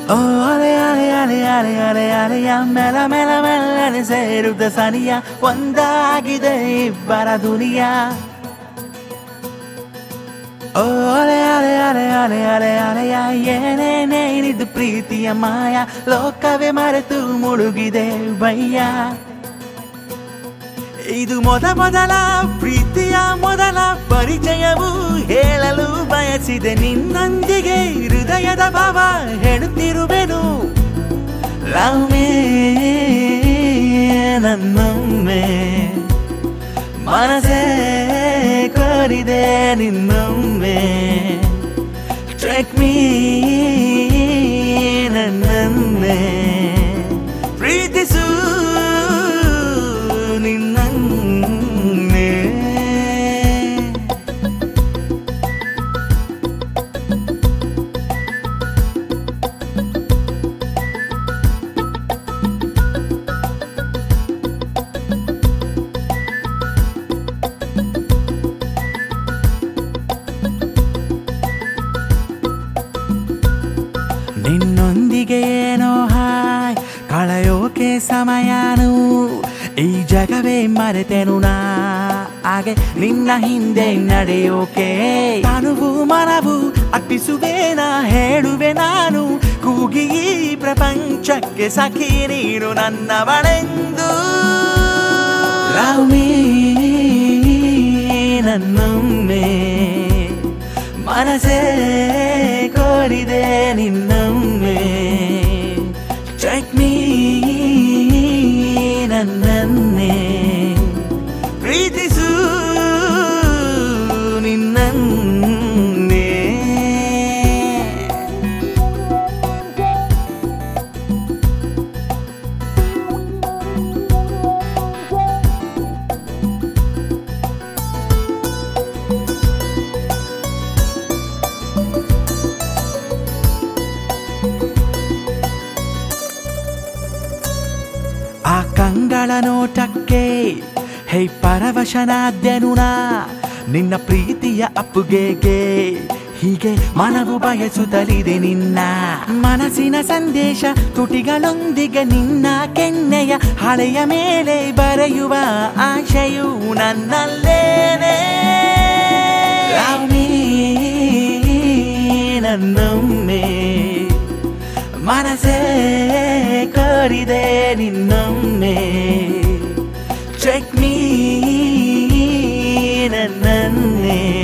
ಓ ಅಲೆ ಅಲೆ ಅಲೆ ಅಲೆ ಅಲೆ ಅಲೆಯ ಮೆಲ ಮೆಲ ಮೆಲ್ಲನೆ ಸೇರುತ್ತ ಸನಿಯ ಒಂದಾಗಿದೆ ಇಬ್ಬರ ದುನಿಯ ಓ ಅಲೆ ಅಲೆ ಅಲೆ ಅಲೆ ಅಲೆ ಅಲೆಯ ಏನೇನೇ ಇದು ಪ್ರೀತಿಯ ಮಾಯ ಲೋಕವೇ ಮರೆತು ಮುಳುಗಿದೆ ಬಯ್ಯ ಇದು ಮೊದ ಮೊದಲ ಪ್ರೀತಿಯ ಮೊದಲ ಪರಿಚಯವು ಹೇಳಲು ಬಯಸಿದೆ ನಿನ್ನೊಂದಿಗೆ ಹೃದಯದ ಭಾವ ಹೇಳುತ್ತಿರುವೆನು ಲವ್ ಮೇ ನನ್ನೊಮ್ಮೆ ಮನಸೇ ಕೋರಿದೆ ನಿನ್ನೊಮ್ಮೆ ಟ್ರೆಕ್ ಮೀ ನನ್ನನ್ನೇ ಪ್ರೀತಿಸು ನಿನ್ನನ್ನೇ ನಿನ್ನೊಂದಿಗೆ ಏನೋ ಹಾಯ್ ಕಳೆಯೋಕೆ ಸಮಯನು ಈ ಜಗವೇ ಮರೆತೆನು ನಾ ಹಾಗೆ ನಿನ್ನ ಹಿಂದೆ ನಡೆಯೋಕೆ ತನುವು ಮನವು ಅರ್ಪಿಸುವೇನ ಹೇಳುವೆ ನಾನು ಕೂಗಿ ಈ ಪ್ರಪಂಚಕ್ಕೆ ಸಖಿ ನೀನು ನನ್ನವಳೆಂದು ಲವ್ ಮೀ ನನ್ನೊಮ್ಮೆ ಮನಸೇ ಕೋರಿದೆ ನಿನ್ನೊಮ್ಮೆ ಚೆಕ್ ಮೀ ನನ್ನನ್ನೇ ಪ್ರೀತಿಸು ನಿನ್ನನ್ನೇ ಆ ಕಂಗಳ ನೋಟಕ್ಕೆ ಹೇ ಪರವಶನಾದ್ಯನು ನಾ ನಿನ್ನ ಪ್ರೀತಿಯ ಅಪ್ಪುಗೆಗೆ ಹೀಗೆ ಮನವು ಬಯಸುತ್ತಲಿದೆ ನಿನ್ನ ಮನಸ್ಸಿನ ಸಂದೇಶ ತುಟಿಗಳೊಂದಿಗೆ ನಿನ್ನ ಕೆನ್ನೆಯ ಹಳೆಯ ಮೇಲೆ ಬರೆಯುವ ಆಶೆಯು ನನ್ನಲ್ಲೇನೆ Love me ನನ್ನೊಮ್ಮೆ ಮನಸೇ ಕೋರಿದೆ ನಿನ್ನೊಮ್ಮೆ ಚೆಕ್ ಮೀ ನನ್ನನ್ನೇ